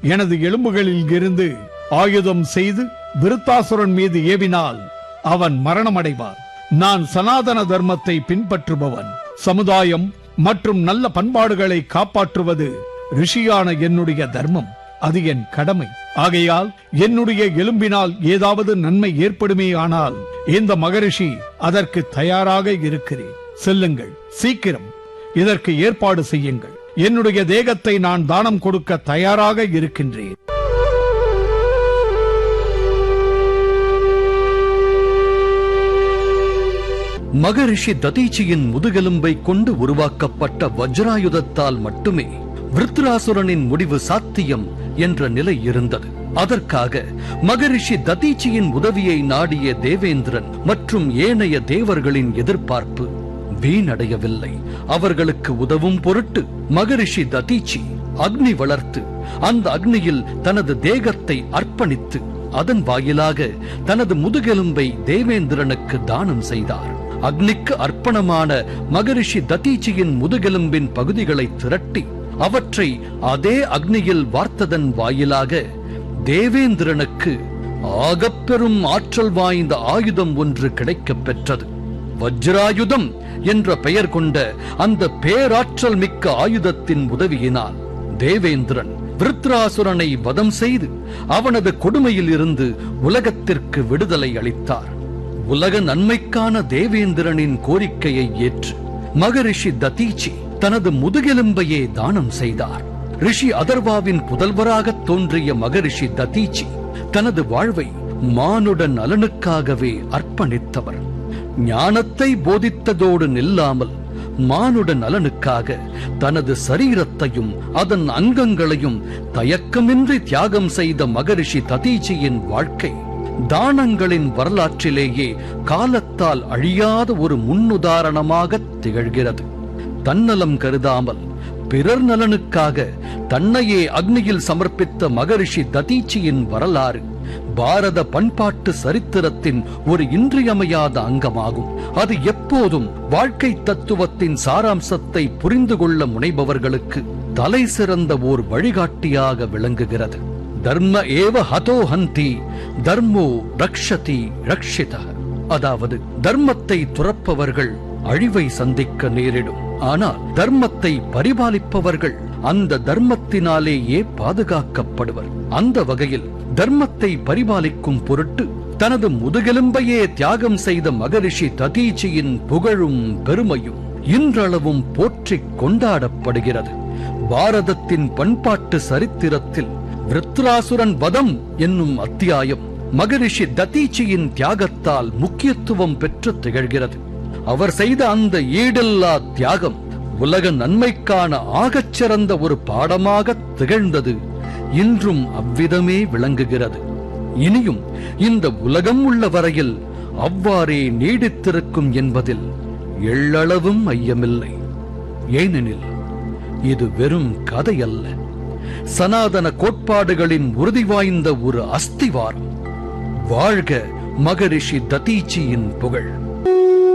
எனது எலும்புகளில் இருந்து ஆயுதம் செய்து விருத்தாசுரன் மீது ஏவினால் அவன் மரணமடைவான் நான் சனாதன தர்மத்தை பின்பற்றுபவன் சமுதாயம் மற்றும் நல்ல பண்பாடுகளை காப்பாற்றுவது ரிஷியான என்னுடைய தர்மம் அது என் கடமை ஆகையால் என்னுடைய எலும்பினால் ஏதாவது நன்மை ஏற்படுமே ஆனால் இந்த மகரிஷி அதற்கு தயாராக இருக்கிறேன் செல்லுங்கள் சீக்கிரம் இதற்கு ஏற்பாடு செய்யுங்கள் என்னுடைய தேகத்தை நான் தானம் கொடுக்க தயாராக இருக்கின்றேன் மகரிஷி ததீச்சியின் முதுகெலும்பை கொண்டு உருவாக்கப்பட்ட வஜ்ராயுதத்தால் மட்டுமே விருத்ராசுரனின் முடிவு சாத்தியம் என்ற நிலை இருந்தது அதற்காக மகரிஷி ததீச்சியின் உதவியை நாடிய தேவேந்திரன் மற்றும் ஏனைய தேவர்களின் எதிர்பார்ப்பு வீணடையவில்லை அவர்களுக்கு உதவும் பொருட்டு மகரிஷி ததீச்சி அக்னி வளர்த்து அந்த அக்னியில் தனது தேகத்தை அர்ப்பணித்து அதன் வாயிலாக தனது முதுகெலும்பை தேவேந்திரனுக்கு தானம் செய்தார் அக்னிக்கு அர்ப்பணமான மகரிஷி ததீச்சியின் முதுகெலும்பின் பகுதிகளை திரட்டி அவற்றை அதே அக்னியில் வார்த்ததன் வாயிலாக தேவேந்திரனுக்கு ஆகப்பெரும் ஆற்றல் வாய்ந்த ஆயுதம் ஒன்று கிடைக்கப் பெற்றது வஜ்ராயுதம் என்ற பெயர் கொண்ட அந்த பேராற்றல் மிக்க ஆயுதத்தின் உதவியினால் தேவேந்திரன் விருத்ராசுரனை வதம் செய்து அவனது கொடுமையில் இருந்து உலகத்திற்கு விடுதலை அளித்தார் உலக நன்மைக்கான தேவேந்திரனின் கோரிக்கையை ஏற்று மகரிஷி ததீச்சி தனது முதுகெலும்பையே தானம் செய்தார் ரிஷி அதர்வாவின் புதல்வராக தோன்றிய மகரிஷி ததீச்சி தனது வாழ்வை மானுட நலனுக்காகவே அர்ப்பணித்தவர் ஞானத்தை போதித்ததோடு நில்லாமல் மானுட நலனுக்காக தனது சரீரத்தையும் அதன் அங்கங்களையும் தயக்கமின்றி தியாகம் செய்த மகரிஷி ததீச்சியின் வாழ்க்கை தானங்களின் வரலாற்றிலேயே காலத்தால் அழியாத ஒரு முன்னுதாரணமாக திகழ்கிறது தன்னலம் கருதாமல் பிறர் நலனுக்காக தன்னையே அக்னியில் சமர்ப்பித்த மகரிஷி ததீச்சியின் வரலாறு பாரத பண்பாட்டு சரித்திரத்தின் ஒரு இன்றியமையாத அங்கமாகும் அது எப்போதும் வாழ்க்கை தத்துவத்தின் சாராம்சத்தை புரிந்து கொள்ள முனைபவர்களுக்கு தலை சிறந்த ஓர் வழிகாட்டியாக விளங்குகிறது தர்ம ஏவ ஹதோ ஹந்தி தர்மோ ரக்ஷதி ரக்ஷித அதாவது தர்மத்தை துறப்பவர்கள் அழிவை சந்திக்க நேரிடும் ஆனால் தர்மத்தை பரிபாலிப்பவர்கள் அந்த தர்மத்தினாலேயே பாதுகாக்கப்படுவர் அந்த வகையில் தர்மத்தை பரிபாலிக்கும் பொருட்டு தனது முதுகெலும்பையே தியாகம் செய்த மகரிஷி ததீச்சியின் புகழும் பெருமையும் இன்றளவும் போற்றிக் கொண்டாடப்படுகிறது பாரதத்தின் பண்பாட்டு சரித்திரத்தில் விருத்ராசுரன் வதம் என்னும் அத்தியாயம் மகரிஷி ததீச்சியின் தியாகத்தால் முக்கியத்துவம் பெற்று திகழ்கிறது அவர் செய்த அந்த ஈடில்லா தியாகம் உலக நன்மைக்கான ஆகச் சிறந்த ஒரு பாடமாக திகழ்ந்தது இன்றும் அவ்விதமே விளங்குகிறது இனியும் இந்த உலகம் உள்ள வரையில் அவ்வாறே நீடித்திருக்கும் என்பதில் எள்ளளவும் ஐயமில்லை ஏனெனில் இது வெறும் கதை அல்ல சனாதன கோட்பாடுகளின் உறுதி வாய்ந்த ஒரு அஸ்திவாரம் வாழ்க மகரிஷி ததீச்சியின் புகழ்